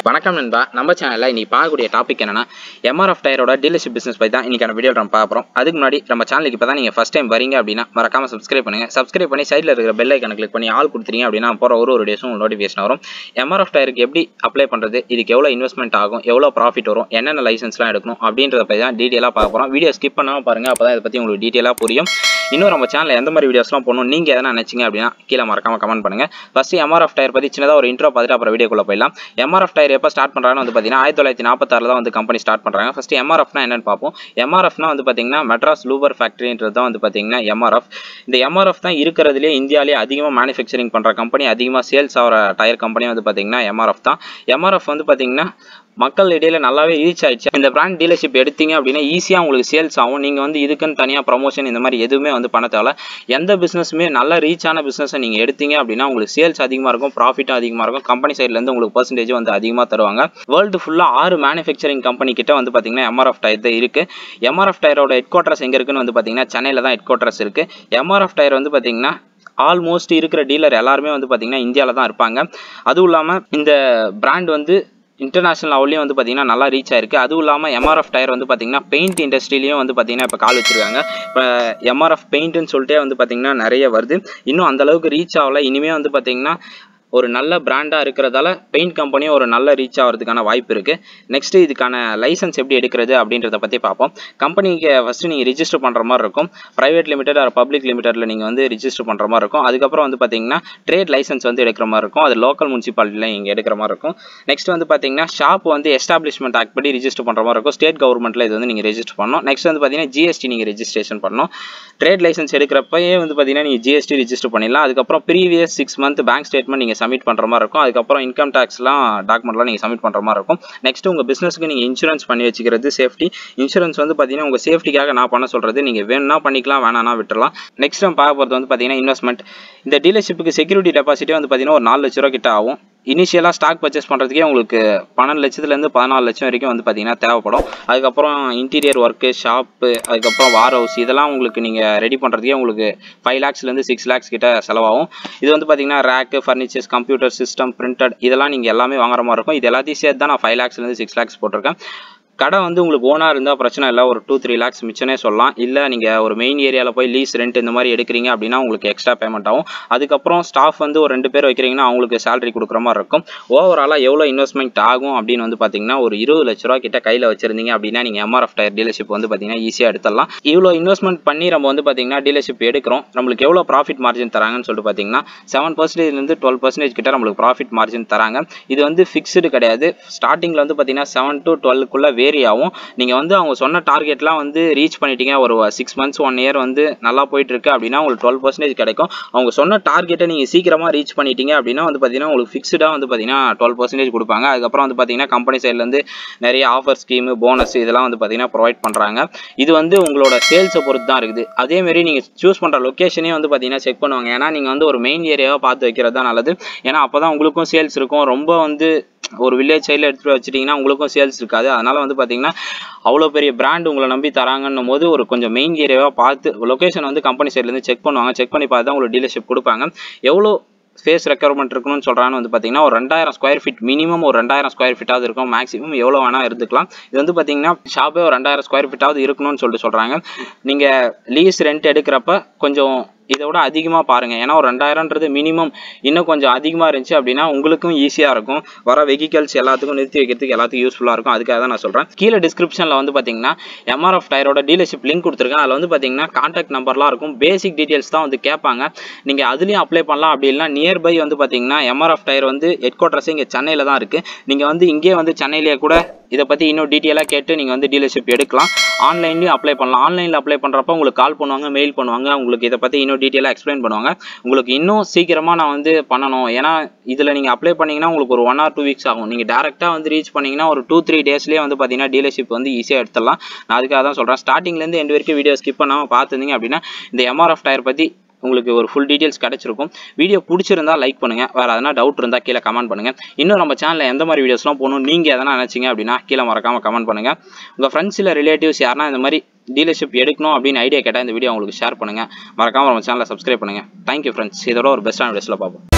வணக்கம் நண்பா நம்ம சேனலில் இன்னைக்கு பார்க்கக்கூடிய டாபிக் என்னன்னா எம்ஆர்எஃப் டயரோட டீலர்ஷிப் பிஸ்னஸ் பற்றி தான் இன்னைக்கான வீடியோ நம்ம பார்க்குறோம் அதுக்கு முன்னாடி நம்ம சேனலுக்கு இப்போ தான் நீங்கள் ஃபஸ்ட் டைம் வரீங்க அப்படின்னா மறக்காம சப்ஸ்கிரைப் பண்ணுங்க சப்ஸ்கிரைப் பண்ணி சைடில் இருக்கிற பெல் ஐக்கனை கிளிக் பண்ணி ஆல் கொடுத்துறீங்க அப்படின்னா போகிற ஒரு ஒரு டேஸும் உங்களுக்கு நோட்டிஃபிகேஷன் வரும் எம்ஆர்எஃப் டயருக்கு எப்படி அப்ளை பண்ணுறது இதுக்கு எவ்வளோ இன்வெஸ்ட்மெண்ட் ஆகும் எவ்வளோ ப்ராஃபிட் வரும் என்னென்ன லைசன்ஸ்லாம் எடுக்கணும் அப்படின்றத பற்றி தான் டீட்டெயிலாக பார்க்க போகிறோம் வீடியோ ஸ்கிப் பண்ணாமல் பாருங்கள் அப்போ தான் இதை பற்றி உங்களுக்கு டீட்டெயிலாக புரியும் இன்னும் நம்ம சேனலில் எந்த மாதிரி வீடியோஸ்லாம் போகணும் நீங்கள் எதனா நினச்சிங்க அப்படின்னா கீழே மறக்காம கமெண்ட் பண்ணுங்கள் ஃபஸ்ட்டு எம்ஆர்எஃப் டயர் பற்றி சின்னதாக ஒரு இன்ட்ரோ பார்த்துட்டு அப்புறம் வீடியோக்குள்ளே போயிடலாம் எம்ஆர்எஃப் டயர் எப்போ ஸ்டார்ட் பண்ணுறாங்கன்னு வந்து பார்த்தீங்கன்னா ஆயிரத்தி தொள்ளாயிரத்தி நாற்பத்தாறில் தான் வந்து கம்பெனி ஸ்டார்ட் பண்ணுறாங்க ஃபஸ்ட்டு எம்ஆர்எஃப்னா என்னன்னு பார்ப்போம் எம்ஆர்எஃப்னா வந்து பார்த்தீங்கன்னா மெட்ராஸ் லூபர் ஃபேக்ட்ரின்றது தான் வந்து பார்த்தீங்கன்னா எம்ஆர்எஃப் இந்த எம்ஆர்எஃப் தான் இருக்கிறதுலே இந்தியாவிலே அதிகமாக மேனுஃபேக்சரிங் பண்ணுற கம்பெனி அதிகமாக சேல்ஸ் ஆகிற டயர் கம்பெனி வந்து பார்த்தீங்கன்னா எம்ஆர்எஃப் தான் எம்ஆர்எஃப் வந்து பார்த்தீங்கன்னா மக்கள் இடையில நல்லாவே ரீச் ஆயிடுச்சு இந்த பிராண்ட் டீலர்ஷிப் எடுத்தீங்க அப்படின்னா ஈஸியாக உங்களுக்கு சேல்ஸ் ஆகும் நீங்கள் வந்து இதுக்குன்னு தனியாக ப்ரமோஷன் இந்த மாதிரி எதுவுமே வந்து பண்ண தேவையில்ல எந்த பிஸ்னஸுமே நல்ல ரீச்சான பிஸ்னஸை நீங்கள் எடுத்தீங்க அப்படின்னா உங்களுக்கு சேல்ஸ் அதிகமாக இருக்கும் ப்ராஃபிட்டும் அதிகமாக இருக்கும் கம்பெனி சைட்லேருந்து உங்களுக்கு பர்சன்டேஜ் வந்து அதிகமாக தருவாங்க வேர்ல்டு ஃபுல்லாக ஆறு மேனுஃபேக்சரிங் கம்பெனி கிட்ட வந்து பார்த்தீங்கன்னா எம்ஆர்எஃப் டயர் தான் இருக்குது எம்ஆர்எஃப் டயரோட ஹெட் குவார்ட்டர்ஸ் எங்கே இருக்குன்னு வந்து பார்த்தீங்கன்னா சென்னையில் தான் ஹெட் குவார்ட்டர்ஸ் இருக்குது எம்ஆர்எஃப் டயர் வந்து பார்த்தீங்கன்னா ஆல்மோஸ்ட் இருக்கிற டீலர் எல்லாருமே வந்து பார்த்தீங்கன்னா இந்தியாவில் தான் இருப்பாங்க அதுவும் இல்லாமல் இந்த பிராண்ட் வந்து இன்டர்நேஷனல் லெவல்லையும் வந்து பார்த்தீங்கன்னா நல்லா ரீச் ஆயிருக்கு அதுவும் இல்லாமல் எம்ஆர்எஃப் டயர் வந்து பார்த்தீங்கன்னா பெயிண்ட் இண்டஸ்ட்ரியிலையும் வந்து பார்த்தீங்கன்னா இப்போ கால் வச்சிருக்காங்க இப்போ எம்ஆர்எஃப் பெயிண்ட்னு சொல்லிட்டே வந்து பார்த்தீங்கன்னா நிறைய வருது இன்னும் அந்த அளவுக்கு ரீச் ஆகல இனிமேல் வந்து பார்த்தீங்கன்னா ஒரு நல்ல பிராண்டாக இருக்கிறதால பெயிண்ட் கம்பெனியும் ஒரு நல்ல ரீச் ஆகிறதுக்கான வாய்ப்பு இருக்குது நெக்ஸ்ட்டு இதுக்கான லைசன்ஸ் எப்படி எடுக்கிறது அப்படின்றத பற்றி பார்ப்போம் கம்பெனிக்கு ஃபஸ்ட்டு நீங்கள் ரிஜிஸ்டர் பண்ணுற மாதிரி இருக்கும் ப்ரைவேட் லிமிடெட் ஆர் பப்ளிக் லிமிடெட்டில் நீங்கள் வந்து ரிஜிஸ்டர் பண்ணுற மாதிரி இருக்கும் அதுக்கப்புறம் வந்து பார்த்தீங்கன்னா ட்ரேட் லைசன்ஸ் வந்து எடுக்கிற மாதிரி இருக்கும் அது லோக்கல் முனிசிபாலிட்டியில் நீங்கள் எடுக்கிற மாதிரி இருக்கும் நெக்ஸ்ட் வந்து பார்த்தீங்கன்னா ஷாப் வந்து எஸ்டாப்ளிஷ்மெண்ட் ஆக்ட் படி ரிஜிஸ்டர் பண்ணுற மாதிரி இருக்கும் ஸ்டேட் கவர்மெண்ட்டில் இது வந்து நீங்கள் ரெஜிஸ்டர் பண்ணணும் நெக்ஸ்ட் வந்து பார்த்தீங்கன்னா ஜிஎஸ்டி நீங்கள் ரெஜிஸ்ட்ரேஷன் பண்ணணும் ட்ரேட் லைசன்ஸ் எடுக்கிறப்பயே வந்து பார்த்தீங்கன்னா நீங்கள் ஜிஎஸ்டி ரிஜிஸ்டர் பண்ணிடலாம் அதுக்கப்புறம் previous six month bank statement நீங்கள் சப்மிட் பண்ணுற மாதிரி இருக்கும் அதுக்கப்புறம் இன்கம் டேக்ஸ்லாம் டாக்குமெண்ட்லாம் நீங்கள் சப்மிட் பண்ணுற மாதிரி இருக்கும் நெக்ஸ்ட் உங்கள் பிஸ்னஸ்க்கு நீங்கள் இன்சூரன்ஸ் பண்ணி வச்சுக்கிறது சேஃப்டி இன்சூரன்ஸ் வந்து பார்த்தீங்கன்னா உங்கள் சேஃப்டிக்காக நான் பண்ண சொல்கிறது நீங்கள் வேணும்னா பண்ணிக்கலாம் வேணாம்னா விட்டுறலாம் நெக்ஸ்ட் நம்ம பார்க்க போகிறது வந்து பார்த்தீங்கன்னா இன்வெஸ்ட்மெண்ட் இந்த டீலர்ஷிப்புக்கு செக்யூரிட்டி டெபாசிட்டே வந்து பார்த்தீங்கன்னா ஒரு நாலு லட்ச ரூபா கிட்ட ஆகும் இனிஷியலாக ஸ்டாக் பர்ச்சேஸ் பண்ணுறதுக்கே உங்களுக்கு பன்னெண்டு லட்சத்துலேருந்து பதினாலு லட்சம் வரைக்கும் வந்து பார்த்தீங்கன்னா தேவைப்படும் அதுக்கப்புறம் இன்டீரியர் ஒர்க்கு ஷாப்பு அதுக்கப்புறம் வார் ஹவுஸ் இதெல்லாம் உங்களுக்கு நீங்கள் ரெடி பண்ணுறதுக்கே உங்களுக்கு ஃபைவ் லேக்ஸ்லேருந்து சிக்ஸ் லேக்ஸ் கிட்ட செலவாகும் இது வந்து பார்த்தீங்கன்னா rack furnitures computer system printed இதெல்லாம் நீங்கள் எல்லாமே வாங்குற மாதிரி இருக்கும் இது எல்லாத்தையும் சேர்த்து தான் நான் ஃபைவ் லேக்ஸ்லேருந்து சிக்ஸ் லேக்ஸ் போட்டிருக்கேன் கடை வந்து உங்களுக்கு ஓனாக இருந்தால் பிரச்சனை இல்லை ஒரு டூ த்ரீ லேக்ஸ் மிச்சனே சொல்லலாம் இல்லை நீங்கள் ஒரு மெயின் ஏரியாவில் போய் லீஸ் ரெண்ட் இந்த மாதிரி எடுக்கிறீங்க அப்படின்னா உங்களுக்கு எக்ஸ்ட்ரா பேமெண்ட் ஆகும் அதுக்கப்புறம் ஸ்டாஃப் வந்து ஒரு ரெண்டு பேர் வைக்கிறீங்கன்னா அவங்களுக்கு சேலரி கொடுக்குற மாதிரி இருக்கும் ஓவராலாக எவ்வளோ இன்வெஸ்ட்மெண்ட் ஆகும் அப்படின்னு வந்து பார்த்தீங்கன்னா ஒரு இருபது லட்ச ரூபா கிட்ட கையில் வச்சிருந்தீங்க அப்படின்னா நீங்கள் எம்ஆர்எஃப் டயர் டீலர்ஷிப் வந்து பார்த்தீங்கன்னா ஈஸியாக எடுத்துடலாம் இவ்வளோ இன்வெஸ்ட்மெண்ட் பண்ணி நம்ம வந்து பார்த்தீங்கன்னா டீலர்ஷிப் எடுக்கிறோம் நம்மளுக்கு எவ்வளோ ப்ராஃபிட் மார்ஜின் தராங்கன்னு சொல்லிட்டு பார்த்தீங்கன்னா செவன் பர்சன்டேஜ்லேருந்து டுவெல் பர்சன்டேஜ் கிட்ட நம்மளுக்கு ப்ராஃபிட் மார்ஜின் தராங்க இது வந்து ஃபிக்ஸ்டு கிடையாது ஸ்டார்டிங்கில் வந்து பார்த்தீங்கன்னா செவன் டு டுவெல்க்குள்ளே வேரி ஆகும் நீங்கள் வந்து அவங்க சொன்ன டார்கெட்லாம் வந்து ரீச் பண்ணிட்டீங்க ஒரு சிக்ஸ் மந்த்ஸ் ஒன் இயர் வந்து நல்லா போயிட்டு இருக்கு அப்படின்னா உங்களுக்கு டுவெல் பர்சன்டேஜ் கிடைக்கும் அவங்க சொன்ன டார்கெட்டை நீங்கள் சீக்கிரமாக ரீச் பண்ணிட்டீங்க அப்படின்னா வந்து பார்த்தீங்கன்னா உங்களுக்கு ஃபிக்ஸ்டாக வந்து பார்த்தீங்கன்னா டுவெல் பர்சன்டேஜ் கொடுப்பாங்க அதுக்கப்புறம் வந்து பார்த்தீங்கன்னா கம்பெனி சைட்லேருந்து நிறைய ஆஃபர் ஸ்கீமு போனஸ் இதெல்லாம் வந்து பார்த்தீங்கன்னா ப்ரொவைட் பண்ணுறாங்க இது வந்து உங்களோட சேல்ஸை பொறுத்து தான் இருக்குது அதேமாரி நீங்கள் சூஸ் பண்ணுற லொக்கேஷனே வந்து பார்த்தீங்கன்னா செக் பண்ணுவாங்க ஏன்னா நீங்கள் வந்து ஒரு மெயின் ஏரியாவை பார்த்து வைக்கிறது தான் நல்லது ஏன்னா அப்போ தான் உங்களுக்கும் சேல்ஸ் இருக்கும் ரொம்ப வந்து ஒரு வில்லேஜ் சைடில் எடுத்துகிட்டு வச்சிட்டிங்கன்னா உங்களுக்கும் சேல்ஸ் இருக்காது அதனால் வந்து பார்த்தீங்கன்னா அவ்வளோ பெரிய பிராண்ட் உங்களை நம்பி தராங்கன்னும் போது ஒரு கொஞ்சம் மெயின் ஏரியாவாக பார்த்து லொக்கேஷன் வந்து கம்பெனி சைட்லேருந்து செக் பண்ணுவாங்க செக் பண்ணி பார்த்து தான் உங்களுக்கு டீலர்ஷிப் கொடுப்பாங்க எவ்வளோ ஸ்பேஸ் ரெக்யர்மெண்ட் இருக்கணும்னு சொல்கிறான்னு வந்து பார்த்தீங்கன்னா ஒரு ரெண்டாயிரம் ஸ்கொயர் ஃபீட் மினிமம் ஒரு ரெண்டாயிரம் ஸ்கொயர் ஃபீட்டாவது இருக்கும் மேக்ஸிமம் எவ்வளோ வேணால் இருந்துக்கலாம் இது வந்து பார்த்தீங்கன்னா ஷாப்பே ஒரு ரெண்டாயிரம் ஸ்கொயர் ஃபீட்டாவது இருக்கணும்னு சொல்லிட்டு சொல்கிறாங்க நீங்கள் லீஸ் ரெண்ட் எடுக்கிறப்ப கொஞ்சம் இதை விட அதிகமாக பாருங்கள் ஏன்னா ஒரு ரெண்டாயிரம்ன்றது மினிமம் இன்னும் கொஞ்சம் அதிகமாக இருந்துச்சு அப்படின்னா உங்களுக்கும் ஈஸியாக இருக்கும் வர வெஹிக்கல்ஸ் எல்லாத்துக்கும் நிறுத்தி வைக்கிறதுக்கு எல்லாத்துக்கும் யூஸ்ஃபுல்லாக இருக்கும் அதுக்காக தான் நான் சொல்கிறேன் கீழே டிஸ்கிரிப்ஷனில் வந்து பார்த்தீங்கன்னா எம்ஆர்எஃப் டயரோட டீலர்ஷிப் லிங்க் கொடுத்துருக்கேன் அதில் வந்து பார்த்தீங்கன்னா கான்டாக்ட் நம்பர்லாம் இருக்கும் பேசிக் டீட்டெயில்ஸ் தான் வந்து கேட்பாங்க நீங்கள் அதுலேயும் அப்ளை பண்ணலாம் அப்படி இல்லைனா நியர்பை வந்து பார்த்தீங்கன்னா எம்ஆர்எஃப் டயர் வந்து ஹெட் குவார்ட்டர்ஸ் இங்கே சென்னையில் தான் இருக்குது நீங்கள் வந்து இங்கே வந்து சென்னையிலேயே கூட இதை பற்றி இன்னும் டீட்டெயிலாக கேட்டு நீங்கள் வந்து டீலர்ஷிப் எடுக்கலாம் ஆன்லைன்லேயும் அப்ளை பண்ணலாம் ஆன்லைனில் அப்ளை பண்ணுறப்ப உங்களுக்கு கால் பண்ணுவாங்க மெயில் பண்ணுவாங்க உங்களுக்கு இதை பற்றி இன்னும் டீட்டெயிலாக எக்ஸ்பிளைன் பண்ணுவாங்க உங்களுக்கு இன்னும் சீக்கிரமாக நான் வந்து பண்ணணும் ஏன்னா இதில் நீங்கள் அப்ளை பண்ணிங்கன்னா உங்களுக்கு ஒரு ஒன் ஆர் டூ வீக்ஸ் ஆகும் நீங்கள் டேரெக்டாக வந்து ரீச் பண்ணிங்கன்னா ஒரு டூ த்ரீ டேஸ்லேயே வந்து பார்த்தீங்கன்னா டீலர்ஷிப் வந்து ஈஸியாக எடுத்துடலாம் நான் அதுக்காக தான் சொல்கிறேன் ஸ்டார்டிங்லேருந்து எண்டு வரைக்கும் வீடியோ ஸ்கிப் பண்ணாமல் பார்த்துருந்தீங்க அப்படின்னா இந்த எம்ஆர்எஃப் டயர் பற்றி உங்களுக்கு ஒரு ஃபுல் டீட்டெயில்ஸ் கிடச்சிருக்கும் வீடியோ பிடிச்சிருந்தா லைக் பண்ணுங்கள் வேறு எதனா டவுட் இருந்தால் கீழே கமெண்ட் பண்ணுங்கள் இன்னும் நம்ம சேனலில் எந்த மாதிரி வீடியோஸ்லாம் போகணும் நீங்கள் எதனா நினச்சிங்க அப்படின்னா கீழே மறக்காமல் கமெண்ட் பண்ணுங்கள் உங்கள் ஃப்ரெண்ட்ஸ் இல்லை ரிலேட்டிவ்ஸ் யாருனா இந்த மாதிரி டீலர்ஷிப் எடுக்கணும் அப்படின்னு ஐடியா கேட்டால் இந்த வீடியோ உங்களுக்கு ஷேர் பண்ணுங்கள் மறக்காமல் நம்ம சேனலை சப்ஸ்கிரைப் பண்ணுங்கள் தேங்க்யூ ஃப்ரெண்ட்ஸ் இதோட ஒரு பெஸ்ட்டான வீடியோஸில் பார்ப்போம்